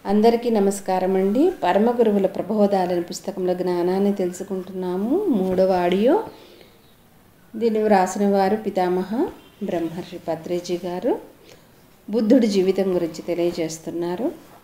అందరికీ నమస్కారం అండి పరమ గురువుల ప్రబోధాలని పుస్తకంలో జ్ఞానాన్ని తెలుసుకుంటున్నాము మూడవ ఆడియో దీన్ని వ్రాసిన వారు పితామహ బ్రహ్మర్షి పత్రేజీ గారు బుద్ధుడి జీవితం గురించి తెలియజేస్తున్నారు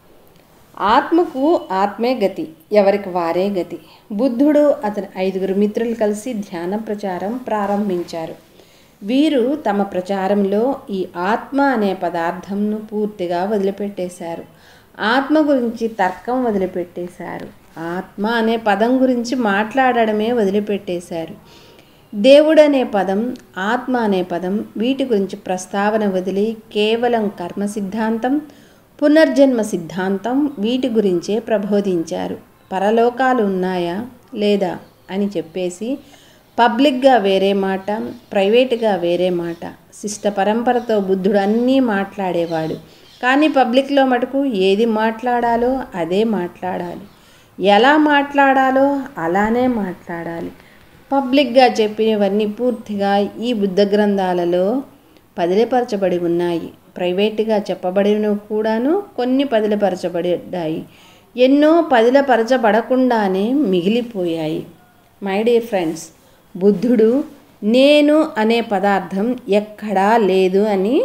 ఆత్మకు ఆత్మే గతి ఎవరికి వారే గతి బుద్ధుడు అతని ఐదుగురు మిత్రులు కలిసి ధ్యాన ప్రచారం ప్రారంభించారు వీరు తమ ప్రచారంలో ఈ ఆత్మ అనే పదార్థంను పూర్తిగా వదిలిపెట్టేశారు ఆత్మ గురించి తర్కం వదిలిపెట్టేశారు ఆత్మ అనే పదం గురించి మాట్లాడడమే వదిలిపెట్టేశారు దేవుడు అనే పదం ఆత్మ అనే పదం వీటి గురించి ప్రస్తావన వదిలి కేవలం కర్మ సిద్ధాంతం పునర్జన్మ సిద్ధాంతం వీటి గురించే ప్రబోధించారు పరలోకాలు ఉన్నాయా లేదా అని చెప్పేసి పబ్లిక్గా వేరే మాట ప్రైవేట్గా వేరే మాట శిష్ట పరంపరతో బుద్ధుడు అన్నీ మాట్లాడేవాడు కానీ పబ్లిక్లో మటుకు ఏది మాట్లాడాలో అదే మాట్లాడాలి ఎలా మాట్లాడాలో అలానే మాట్లాడాలి పబ్లిక్గా చెప్పినవన్నీ పూర్తిగా ఈ బుద్ధ గ్రంథాలలో పదిలపరచబడి ఉన్నాయి ప్రైవేట్గా చెప్పబడినవి కూడాను కొన్ని పదిలపరచబడ్డాయి ఎన్నో పదిలపరచబడకుండానే మిగిలిపోయాయి మై డియర్ ఫ్రెండ్స్ బుద్ధుడు నేను అనే పదార్థం ఎక్కడా లేదు అని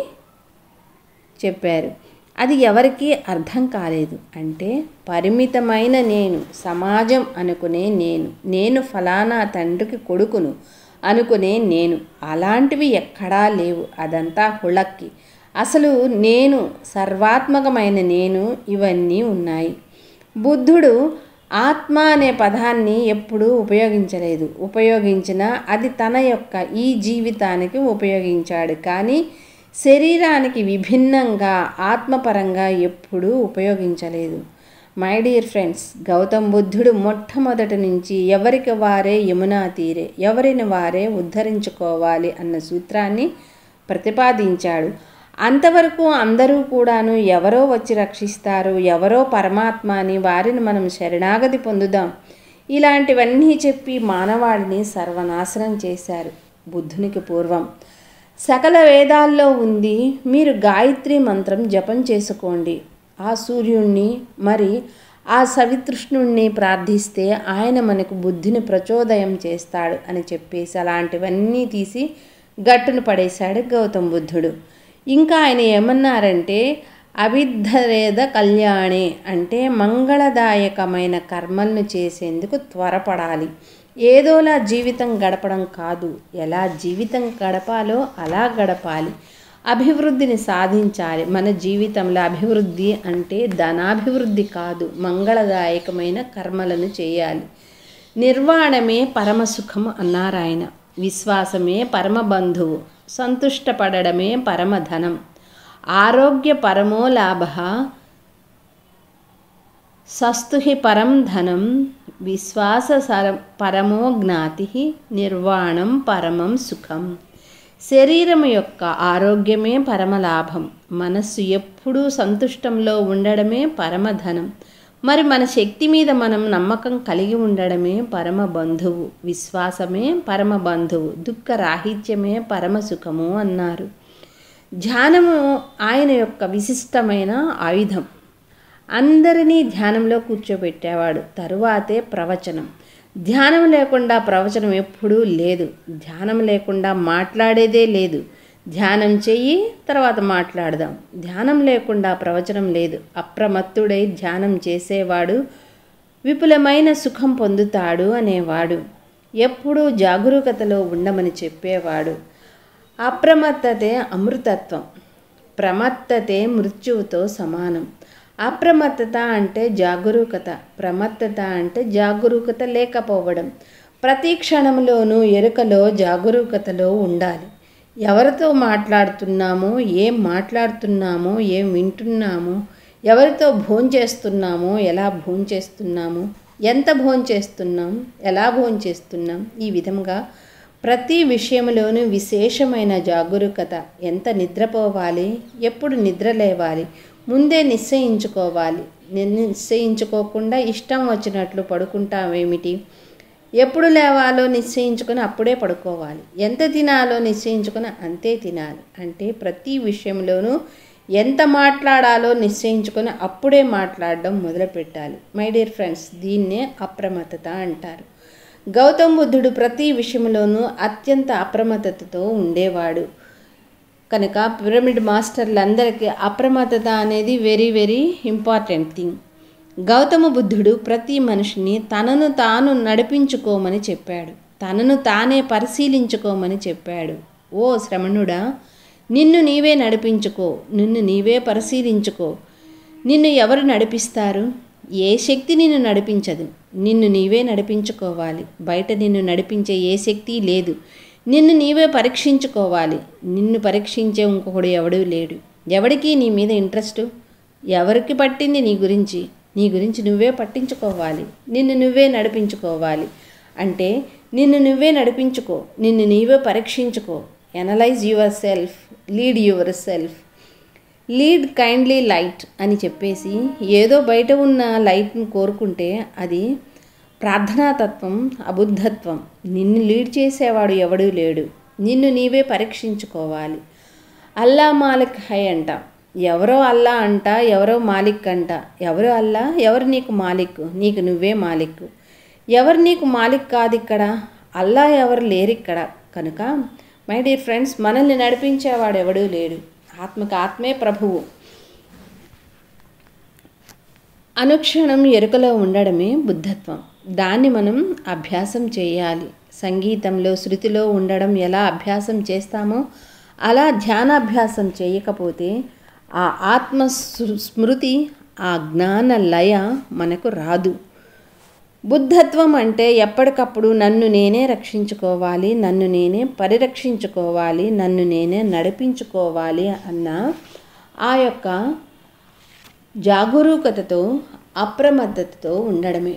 చెప్పారు అది ఎవరికీ అర్థం కాలేదు అంటే పరిమితమైన నేను సమాజం అనుకునే నేను నేను ఫలానా తండ్రికి కొడుకును అనుకునే నేను అలాంటివి ఎక్కడా లేవు అదంతా హుళక్కి అసలు నేను సర్వాత్మకమైన నేను ఇవన్నీ ఉన్నాయి బుద్ధుడు ఆత్మ అనే పదాన్ని ఎప్పుడూ ఉపయోగించలేదు ఉపయోగించినా అది తన యొక్క ఈ జీవితానికి ఉపయోగించాడు కానీ శరీరానికి విభిన్నంగా ఆత్మపరంగా ఎప్పుడూ ఉపయోగించలేదు మై డియర్ ఫ్రెండ్స్ గౌతమ్ బుద్ధుడు మొట్టమొదటి నుంచి ఎవరికి వారే యమునా తీరే ఎవరిని వారే ఉద్ధరించుకోవాలి అన్న సూత్రాన్ని ప్రతిపాదించాడు అంతవరకు అందరూ కూడాను ఎవరో వచ్చి రక్షిస్తారు ఎవరో పరమాత్మ అని వారిని మనం శరణాగతి పొందుదాం ఇలాంటివన్నీ చెప్పి మానవాళిని సర్వనాశనం చేశారు బుద్ధునికి పూర్వం సకల వేదాల్లో ఉంది మీరు గాయత్రి మంత్రం జపం చేసుకోండి ఆ సూర్యుణ్ణి మరి ఆ సవితృష్ణుణ్ణి ప్రార్థిస్తే ఆయన మనకు బుద్ధిని ప్రచోదయం చేస్తాడు అని చెప్పేసి అలాంటివన్నీ తీసి గట్టును పడేశాడు గౌతమ్ బుద్ధుడు ఇంకా ఆయన ఏమన్నారంటే అవిద్ధరేద కళ్యాణే అంటే మంగళదాయకమైన కర్మలను చేసేందుకు త్వరపడాలి ఏదోలా జీవితం గడపడం కాదు ఎలా జీవితం గడపాలో అలా గడపాలి అభివృద్ధిని సాధించాలి మన జీవితంలో అభివృద్ధి అంటే ధనాభివృద్ధి కాదు మంగళదాయకమైన కర్మలను చేయాలి నిర్వాణమే పరమసుఖం అన్నారాయన విశ్వాసమే పరమబంధువు సంతుష్టపడడమే పరమధనం ఆరోగ్య పరమో లాభ సస్తుహి పరం ధనం విశ్వాస పరమో జ్ఞాతి నిర్వాణం పరమం సుఖం శరీరం యొక్క ఆరోగ్యమే పరమలాభం మనస్సు ఎప్పుడూ సంతుష్టంలో ఉండడమే పరమధనం మరి మన శక్తి మీద మనం నమ్మకం కలిగి ఉండడమే పరమ బంధువు విశ్వాసమే పరమ బంధువు దుఃఖ రాహిత్యమే పరమ సుఖము అన్నారు ధ్యానము ఆయన యొక్క విశిష్టమైన ఆయుధం అందరినీ ధ్యానంలో కూర్చోబెట్టేవాడు తరువాతే ప్రవచనం ధ్యానం లేకుండా ప్రవచనం ఎప్పుడూ లేదు ధ్యానం లేకుండా మాట్లాడేదే లేదు ధ్యానం చెయ్యి తర్వాత మాట్లాడదాం ధ్యానం లేకుండా ప్రవచనం లేదు అప్రమత్తుడై ధ్యానం చేసేవాడు విపులమైన సుఖం పొందుతాడు అనేవాడు ఎప్పుడూ జాగరూకతలో ఉండమని చెప్పేవాడు అప్రమత్తతే అమృతత్వం ప్రమత్తతే మృత్యువుతో సమానం అప్రమత్తత అంటే జాగరూకత ప్రమత్తత అంటే జాగరూకత లేకపోవడం ప్రతి క్షణంలోనూ ఎరుకలో జాగరూకతలో ఉండాలి ఎవరితో మాట్లాడుతున్నామో ఏం మాట్లాడుతున్నామో ఏం వింటున్నామో ఎవరితో భోంచేస్తున్నామో ఎలా భోంచేస్తున్నామో ఎంత భోంచేస్తున్నాం ఎలా భోంచేస్తున్నాం ఈ విధంగా ప్రతి విషయంలోనూ విశేషమైన జాగరూకత ఎంత నిద్రపోవాలి ఎప్పుడు నిద్ర లేవాలి ముందే నిశ్చయించుకోవాలి నిశ్చయించుకోకుండా ఇష్టం వచ్చినట్లు పడుకుంటామేమిటి ఎప్పుడు లేవాలో నిశ్చయించుకొని అప్పుడే పడుకోవాలి ఎంత తినాలో నిశ్చయించుకొని అంతే తినాలి అంటే ప్రతి విషయంలోనూ ఎంత మాట్లాడాలో నిశ్చయించుకొని అప్పుడే మాట్లాడడం మొదలుపెట్టాలి మై డియర్ ఫ్రెండ్స్ దీన్నే అప్రమత్తత అంటారు గౌతమ్ బుద్ధుడు ప్రతి విషయంలోనూ అత్యంత అప్రమత్తతతో ఉండేవాడు కనుక పిరమిడ్ మాస్టర్లందరికీ అప్రమత్తత అనేది very very important thing Gautama బుద్ధుడు ప్రతి మనిషిని తనను తాను నడిపించుకోమని చెప్పాడు తనను తానే పరిశీలించుకోమని చెప్పాడు ఓ శ్రమణుడా నిన్ను నీవే నడిపించుకో నిన్ను నీవే పరిశీలించుకో నిన్ను ఎవరు నడిపిస్తారు ఏ శక్తి నిన్ను నడిపించదు నిన్ను నీవే నడిపించుకోవాలి బయట నిన్ను నడిపించే ఏ శక్తి లేదు నిన్ను నీవే పరీక్షించుకోవాలి నిన్ను పరీక్షించే ఇంకొకడు ఎవడూ లేడు ఎవడికి నీ మీద ఇంట్రెస్ట్ ఎవరికి పట్టింది నీ గురించి నీ గురించి నువ్వే పట్టించుకోవాలి నిన్ను నువ్వే నడిపించుకోవాలి అంటే నిన్ను నువ్వే నడిపించుకో నిన్ను నీవే పరీక్షించుకో analyse yourself lead yourself lead kindly light అని చెప్పేసి ఏదో బయట ఉన్న లైట్ని కోరుకుంటే అది ప్రార్థనాతత్వం అబుద్ధత్వం నిన్ను లీడ్ చేసేవాడు ఎవడూ లేడు నిన్ను నీవే పరీక్షించుకోవాలి అల్లా మాలిక్ హై అంట ఎవరో అల్లా అంట ఎవరో మాలిక్ అంట ఎవరో అల్లా ఎవరు నీకు మాలిక్ నీకు నువ్వే మాలిక్ ఎవరు నీకు మాలిక్ కాదు ఇక్కడ అల్లా ఎవరు లేరు ఇక్కడ కనుక మై డియర్ ఫ్రెండ్స్ మనల్ని నడిపించేవాడు ఎవడూ లేడు ఆత్మకు ఆత్మే ప్రభువు అనుక్షణం ఎరుకలో ఉండడమే బుద్ధత్వం దాన్ని మనం అభ్యాసం చేయాలి సంగీతంలో శృతిలో ఉండడం ఎలా అభ్యాసం చేస్తామో అలా ధ్యానాభ్యాసం చేయకపోతే ఆ ఆత్మ స్మృతి ఆ జ్ఞాన లయ మనకు రాదు బుద్ధత్వం అంటే ఎప్పటికప్పుడు నన్ను నేనే రక్షించుకోవాలి నన్ను నేనే పరిరక్షించుకోవాలి నన్ను నేనే నడిపించుకోవాలి అన్న ఆ యొక్క జాగరూకతతో అప్రమత్తతతో ఉండడమే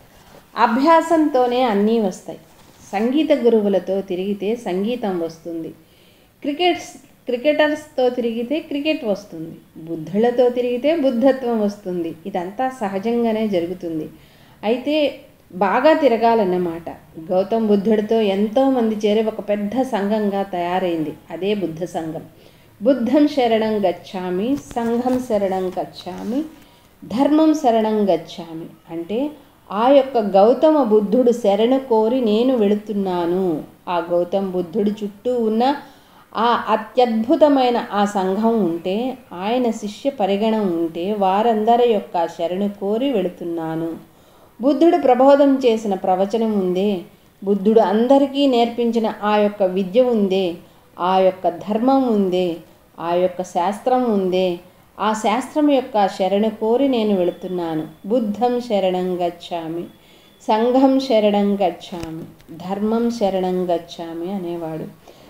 అభ్యాసంతోనే అన్నీ వస్తాయి సంగీత గురువులతో తిరిగితే సంగీతం వస్తుంది క్రికెట్ క్రికెటర్స్తో తిరిగితే క్రికెట్ వస్తుంది బుద్ధులతో తిరిగితే బుద్ధత్వం వస్తుంది ఇదంతా సహజంగానే జరుగుతుంది అయితే బాగా తిరగాలన్నమాట గౌతమ్ బుద్ధుడితో ఎంతోమంది చేరి ఒక పెద్ద సంఘంగా తయారైంది అదే బుద్ధ సంఘం బుద్ధం శరణం గచ్చామి సంఘం శరణం గచ్చామి ధర్మం శరణం గచ్చామి అంటే ఆ యొక్క గౌతమ బుద్ధుడు శరణు కోరి నేను వెళుతున్నాను ఆ గౌతమ బుద్ధుడి చుట్టూ ఉన్న ఆ అత్యద్భుతమైన ఆ సంఘం ఉంటే ఆయన శిష్య పరిగణం ఉంటే వారందరి యొక్క శరణు కోరి వెళుతున్నాను బుద్ధుడు ప్రబోధం చేసిన ప్రవచనం ఉందే బుద్ధుడు అందరికీ నేర్పించిన ఆ యొక్క విద్య ఉందే ఆ యొక్క ధర్మం ఉందే ఆ యొక్క శాస్త్రం ఉందే ఆ శాస్త్రం యొక్క శరణు కోరి నేను వెళుతున్నాను బుద్ధం శరణం గచ్చామి సంఘం శరణం గచ్చామి ధర్మం శరణం గచ్చామి అనేవాడు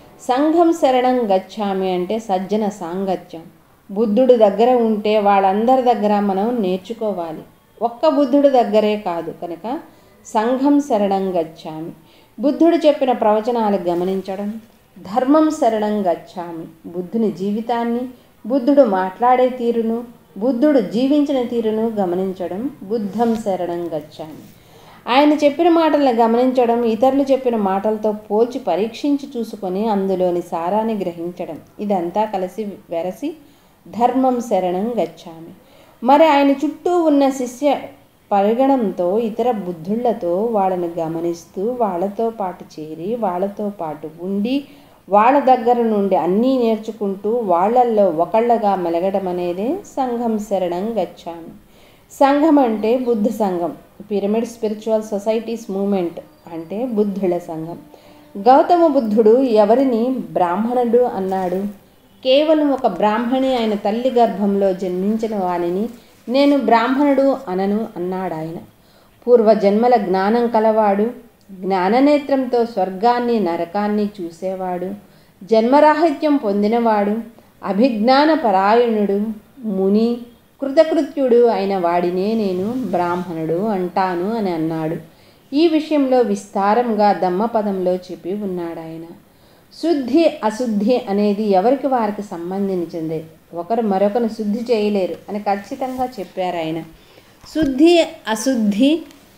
సంఘం శరణం గచ్చామి అంటే సజ్జన సాంగత్యం బుద్ధుడు దగ్గర ఉంటే వాళ్ళందరి దగ్గర మనం నేర్చుకోవాలి ఒక్క బుద్ధుడి దగ్గరే కాదు కనుక సంఘం శరణం గచ్చామి బుద్ధుడు చెప్పిన ప్రవచనాలు గమనించడం ధర్మం శరణం గచ్చామి బుద్ధుని జీవితాన్ని బుద్ధుడు మాట్లాడే తీరును బుద్ధుడు జీవించిన తీరును గమనించడం బుద్ధం శరణం గచ్చామి ఆయన చెప్పిన మాటలను గమనించడం ఇతరులు చెప్పిన మాటలతో పోల్చి పరీక్షించి చూసుకొని అందులోని సారాన్ని గ్రహించడం ఇదంతా కలిసి వెరసి ధర్మం శరణం గచ్చామి మరి ఆయన చుట్టూ ఉన్న శిష్య పరిగణంతో ఇతర బుద్ధుళ్లతో వాళ్ళని గమనిస్తూ వాళ్ళతో పాటు చేరి వాళ్ళతో పాటు ఉండి వాళ్ళ దగ్గర నుండి అన్నీ నేర్చుకుంటూ వాళ్ళల్లో ఒకళ్ళగా మెలగడం అనేదే సంఘం శరణం గచ్చామి సంఘం అంటే బుద్ధ సంఘం పిరమిడ్ స్పిరిచువల్ సొసైటీస్ మూమెంట్ అంటే బుద్ధుల సంఘం గౌతమ బుద్ధుడు ఎవరిని బ్రాహ్మణుడు అన్నాడు కేవలం ఒక బ్రాహ్మణి ఆయన తల్లి గర్భంలో జన్మించిన వానిని నేను బ్రాహ్మణుడు అనను అన్నాడు ఆయన పూర్వజన్మల జ్ఞానం కలవాడు జ్ఞాననేత్రంతో స్వర్గాన్ని నరకాన్ని చూసేవాడు జన్మరాహిత్యం పొందినవాడు అభిజ్ఞాన పరాయణుడు ముని కృతకృత్యుడు అయిన వాడినే నేను బ్రాహ్మణుడు అంటాను అని అన్నాడు ఈ విషయంలో విస్తారంగా దమ్మపదంలో చెప్పి ఉన్నాడు ఆయన శుద్ధి అశుద్ధి అనేది ఎవరికి వారికి సంబంధించింది ఒకరు మరొకరు శుద్ధి చేయలేరు అని ఖచ్చితంగా చెప్పారు ఆయన శుద్ధి అశుద్ధి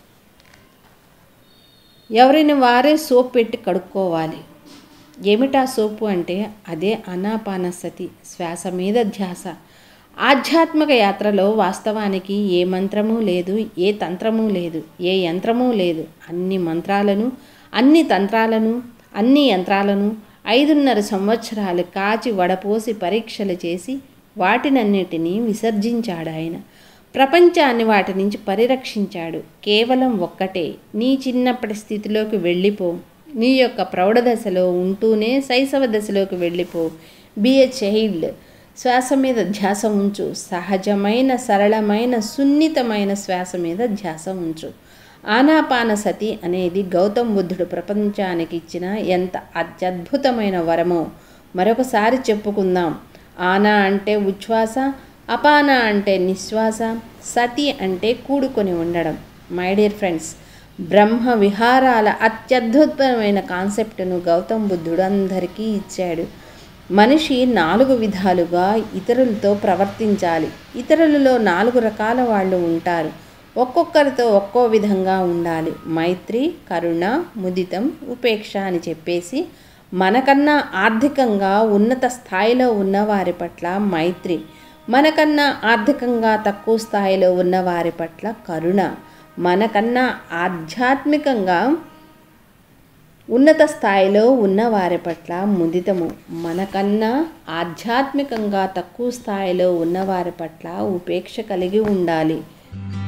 ఎవరిని వారే సోప్ పెట్టి కడుక్కోవాలి ఏమిటా సోపు అంటే అదే అనాపానసతి శ్వాస మీద ధ్యాస ఆధ్యాత్మిక యాత్రలో వాస్తవానికి ఏ మంత్రము లేదు ఏ తంత్రము లేదు ఏ యంత్రము లేదు అన్ని మంత్రాలను అన్ని తంత్రాలను అన్ని యంత్రాలను ఐదున్నర సంవత్సరాలు కాచి వడపోసి పరీక్షలు చేసి వాటినన్నిటినీ విసర్జించాడు ఆయన ప్రపంచాన్ని వాటి నుంచి పరిరక్షించాడు కేవలం ఒక్కటే నీ చిన్నప్పటి స్థితిలోకి వెళ్ళిపో నీ యొక్క ప్రౌఢ దశలో ఉంటూనే శైశవ దశలోకి వెళ్ళిపో బి ఏ చైల్డ్ శ్వాస మీద ధ్యాస ఉంచు సహజమైన సరళమైన సున్నితమైన శ్వాస మీద ధ్యాస ఉంచు ఆనాపాన సతి అనేది గౌతమ్ బుద్ధుడు ప్రపంచానికి ఇచ్చిన ఎంత అత్యద్భుతమైన వరమో మరొకసారి చెప్పుకుందాం ఆనా అంటే ఉచ్ఛ్వాస అపాన అంటే నిశ్వాస సతి అంటే కూడుకొని ఉండడం మై డియర్ ఫ్రెండ్స్ బ్రహ్మ విహారాల అత్యద్భుతమైన కాన్సెప్ట్ను గౌతమ్ బుద్ధుడు అందరికీ ఇచ్చాడు మనిషి నాలుగు విధాలుగా ఇతరులతో ప్రవర్తించాలి ఇతరులలో నాలుగు రకాల వాళ్ళు ఉంటారు ఒక్కొక్కరితో ఒక్కో విధంగా ఉండాలి మైత్రి కరుణ ముదితం ఉపేక్ష అని చెప్పేసి మనకన్నా ఆర్థికంగా ఉన్నత స్థాయిలో ఉన్న వారి పట్ల మైత్రి మనకన్నా ఆర్థికంగా తక్కువ స్థాయిలో ఉన్న వారి పట్ల కరుణ మనకన్నా ఆధ్యాత్మికంగా ఉన్నత స్థాయిలో ఉన్న వారి పట్ల ముదితము మనకన్నా ఆధ్యాత్మికంగా తక్కువ స్థాయిలో ఉన్న వారి పట్ల ఉపేక్ష కలిగి ఉండాలి